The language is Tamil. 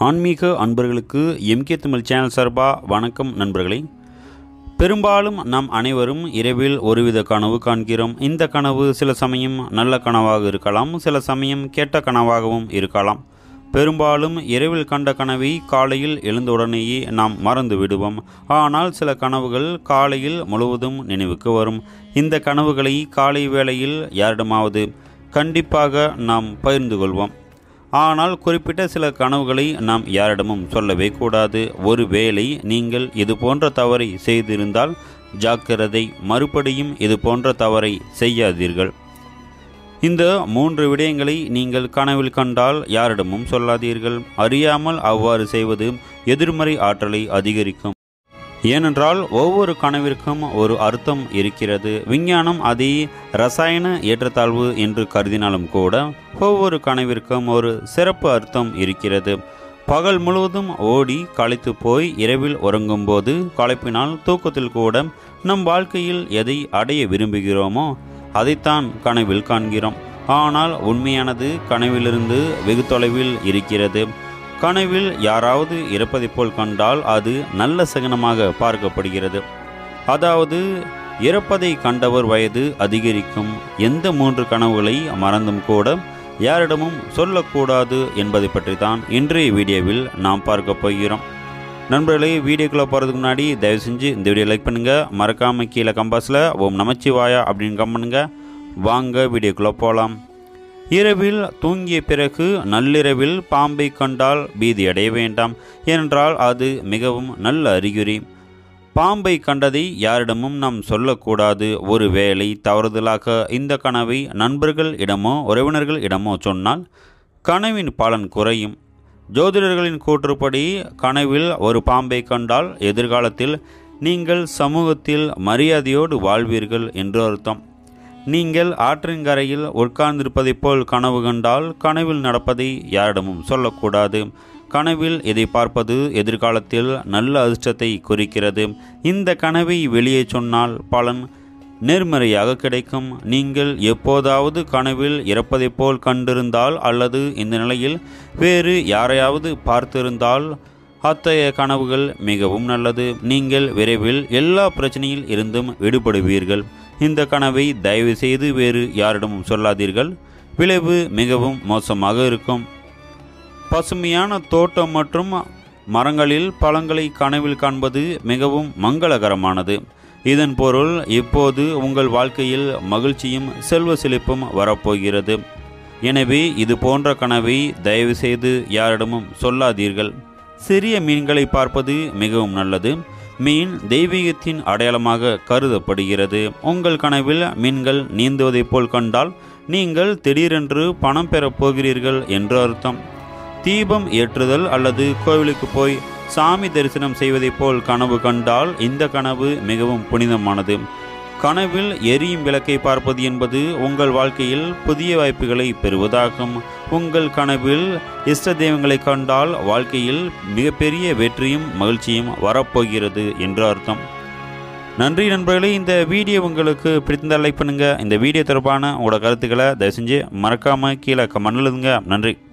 ஆன்மீக அன்பர்களுக்கு எம்கே தமிழ் சேனல் சார்பாக வணக்கம் நண்பர்களே பெரும்பாலும் நாம் அனைவரும் இரவில் ஒருவித கனவு காண்கிறோம் இந்த கனவு சில சமயம் நல்ல கனவாக இருக்கலாம் சில சமயம் கெட்ட கனவாகவும் இருக்கலாம் பெரும்பாலும் இரவில் கண்ட கனவை காலையில் எழுந்தவுடனேயே நாம் மறந்து விடுவோம் ஆனால் சில கனவுகள் காலையில் முழுவதும் நினைவுக்கு வரும் இந்த கனவுகளை காலை வேளையில் யாரிடமாவது கண்டிப்பாக நாம் பகிர்ந்து கொள்வோம் ஆனால் குறிப்பிட்ட சில கனவுகளை நாம் யாரிடமும் சொல்லவே கூடாது ஒருவேளை நீங்கள் இது போன்ற தவறை செய்திருந்தால் ஜாக்கிரதை மறுபடியும் இது போன்ற தவறை செய்யாதீர்கள் இந்த மூன்று விடயங்களை நீங்கள் கனவில் கண்டால் யாரிடமும் சொல்லாதீர்கள் அறியாமல் அவ்வாறு செய்வது எதிர்மறை ஆற்றலை அதிகரிக்கும் ஏனென்றால் ஒவ்வொரு கனவிற்கும் ஒரு அர்த்தம் இருக்கிறது விஞ்ஞானம் அதை ரசாயன ஏற்றத்தாழ்வு என்று கருதினாலும் கூட ஒவ்வொரு கனவிற்கும் ஒரு சிறப்பு அர்த்தம் இருக்கிறது பகல் முழுவதும் ஓடி களைத்து போய் இரவில் உறங்கும்போது களைப்பினால் தூக்கத்தில் கூட நம் வாழ்க்கையில் எதை அடைய விரும்புகிறோமோ அதைத்தான் கனவில் காண்கிறோம் ஆனால் உண்மையானது கனவிலிருந்து வெகு தொலைவில் இருக்கிறது கனவில் யாராவது இறப்பதைப் போல் கண்டால் அது நல்ல சகனமாக பார்க்கப்படுகிறது அதாவது இறப்பதை கண்டவர் வயது அதிகரிக்கும் எந்த மூன்று கனவுகளை மறந்தும் கூட யாரிடமும் சொல்லக்கூடாது என்பதை பற்றி தான் இன்றைய வீடியோவில் நாம் பார்க்க போகிறோம் நண்பர்களே வீடியோக்குள்ளே போகிறதுக்கு முன்னாடி தயவு செஞ்சு இந்த வீடியோ லைக் பண்ணுங்கள் மறக்காமல் கீழே கம்பாஸில் ஓம் நமச்சிவாயா அப்படின்னு கம் பண்ணுங்கள் வாங்க வீடியோக்குள்ளே போகலாம் இரவில் தூங்கிய பிறகு நள்ளிரவில் பாம்பை கண்டால் பீதி அடைய வேண்டாம் ஏனென்றால் அது மிகவும் நல்ல அறிகுறி பாம்பை கண்டதை யாரிடமும் நாம் சொல்லக்கூடாது ஒருவேளை தவறுதலாக இந்த கனவை நண்பர்கள் இடமோ உறவினர்கள் இடமோ சொன்னால் கனவின் பலன் குறையும் ஜோதிடர்களின் கூற்றுப்படி கனவில் ஒரு பாம்பை கண்டால் எதிர்காலத்தில் நீங்கள் சமூகத்தில் மரியாதையோடு வாழ்வீர்கள் என்று அர்த்தம் நீங்கள் ஆற்றின் கரையில் உட்கார்ந்திருப்பதைப் போல் கனவு கண்டால் கனவில் நடப்பதை யாரிடமும் சொல்லக்கூடாது கனவில் இதை பார்ப்பது எதிர்காலத்தில் நல்ல அதிர்ஷ்டத்தை குறிக்கிறது இந்த கனவை வெளியே சொன்னால் பலன் நேர்மறையாக கிடைக்கும் நீங்கள் எப்போதாவது கனவில் இறப்பதைப் போல் கண்டிருந்தால் அல்லது இந்த நிலையில் வேறு யாரையாவது பார்த்திருந்தால் அத்தகைய கனவுகள் மிகவும் நல்லது நீங்கள் விரைவில் எல்லா பிரச்சனையில் இருந்தும் விடுபடுவீர்கள் இந்த கனவை தயவு செய்து வேறு யாரிடமும் சொல்லாதீர்கள் விளைவு மிகவும் மோசமாக இருக்கும் பசுமையான தோட்டம் மற்றும் மரங்களில் பழங்களை கனவில் காண்பது மிகவும் மங்களகரமானது இதன் பொருள் இப்போது உங்கள் வாழ்க்கையில் மகிழ்ச்சியும் செல்வ செழிப்பும் வரப்போகிறது எனவே இது போன்ற கனவை தயவு செய்து யாரிடமும் சொல்லாதீர்கள் சிறிய மீன்களை பார்ப்பது மிகவும் நல்லது மீன் தெய்வீகத்தின் அடையாளமாக கருதப்படுகிறது உங்கள் கனவில் மீன்கள் நீந்துவதைப் போல் கண்டால் நீங்கள் திடீரென்று பணம் பெறப் போகிறீர்கள் என்று அர்த்தம் தீபம் ஏற்றுதல் அல்லது கோவிலுக்கு போய் சாமி தரிசனம் செய்வதைப் போல் கனவு கண்டால் இந்த கனவு மிகவும் புனிதமானது கனவில் எரியும் விளக்கை பார்ப்பது என்பது உங்கள் வாழ்க்கையில் புதிய வாய்ப்புகளை பெறுவதாகும் உங்கள் கனவில் இஷ்ட தெய்வங்களை கண்டால் வாழ்க்கையில் மிகப்பெரிய வெற்றியும் மகிழ்ச்சியும் வரப்போகிறது என்று அர்த்தம் நன்றி நண்பர்களே இந்த வீடியோ உங்களுக்கு பிடித்திருந்தால் லைக் பண்ணுங்கள் இந்த வீடியோ தொடர்பான உங்களோட கருத்துக்களை தயவு செஞ்சு மறக்காமல் கீழே கமெண்ட் எழுதுங்க நன்றி